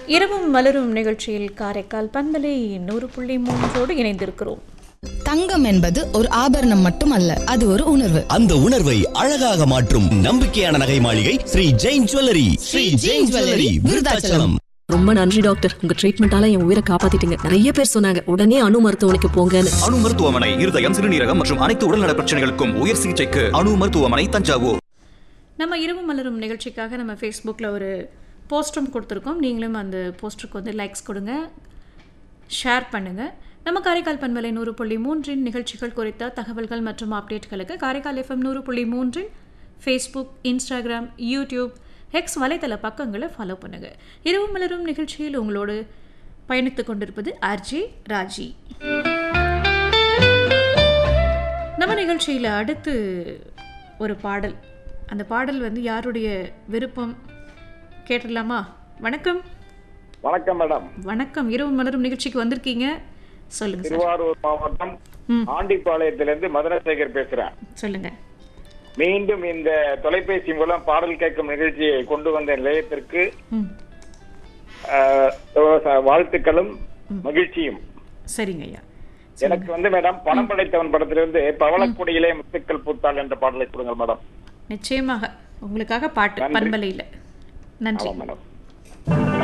இரவும் மலரும் நிகழ்ச்சியில் காரைக்கால் பண்பலை நூறு புள்ளி மூன்றோடு இணைந்திருக்கிறோம் தங்கம் என்பது ஒரு ஆபரணம் மட்டுமல்ல அது ஒரு உணர்வு அந்த உணர்வை அழகாக மாற்றும் நம்பிக்கையான நகை மாளிகை ஸ்ரீ ஜெயின் ஜுவல்லரி ஸ்ரீ ஜெயின் ஜுவல்லரி விருதாச்சலம் ரொம்ப நன்றி டாக்டர் உங்க ட்ரீட்மெண்டால என் உயிரை காப்பாத்திட்டீங்க நிறைய பேர் சொன்னாங்க உடனே அணு மருத்துவமனைக்கு போங்கன்னு அணு மருத்துவமனை இருதயம் சிறுநீரகம் மற்றும் அனைத்து உடல்நல பிரச்சனைகளுக்கும் உயர் சிகிச்சைக்கு அணு மருத்துவமனை தஞ்சாவூர் நம்ம இரவு மலரும் நிகழ்ச்சிக்காக நம்ம ஃபேஸ்புக்கில் ஒரு போஸ்டரும் கொடுத்துருக்கோம் நீங்களும் அந்த போஸ்டருக்கு வந்து லைக்ஸ் கொடுங்க ஷேர் பண்ணுங்கள் நம்ம காரைக்கால் பண்பலை நூறு புள்ளி மூன்றின் நிகழ்ச்சிகள் குறித்த தகவல்கள் மற்றும் அப்டேட்களுக்கு காரைக்கால் எஃப்எம் நூறு புள்ளி மூன்றின் ஃபேஸ்புக் இன்ஸ்டாகிராம் யூடியூப் ஹெக்ஸ் வலைத்தள பக்கங்களை ஃபாலோ பண்ணுங்கள் இரவு மலரும் நிகழ்ச்சியில் உங்களோடு பயணித்துக் கொண்டிருப்பது ஆர்ஜே ராஜி நம்ம நிகழ்ச்சியில் அடுத்து ஒரு பாடல் அந்த பாடல் வந்து யாருடைய விருப்பம் கேட்டுடலாமா வணக்கம் வணக்கம் மேடம் வணக்கம் இரவு மலரும் நிகழ்ச்சிக்கு வந்திருக்கீங்க சொல்லுங்க சார் திருவாரூர் மாவட்டம் ம். ஆண்டிப்பாளையத்திலிருந்து மதுரசேகர் பேசுறேன் சொல்லுங்க மீண்டும் இந்த தொலைபேசி மூலம் பாடல் கேட்கும் நிகழ்ச்சியை கொண்டு வந்த நிலையத்திற்கு ம் ஆஹ், ச- வாழ்த்துக்களும் மகிழ்ச்சியும் சரிங்க ஐயா எனக்கு வந்து மேடம் பணம் படைத்தவன் படத்திலிருந்து பவளக்குடியிலே முத்துக்கள் பூத்தாள் என்ற பாடலை கொடுங்க மேடம் நிச்சயமாக உங்களுக்காக பாட்டு நன்றி. பண்பலையில் நன்றி ஆமா மேடம்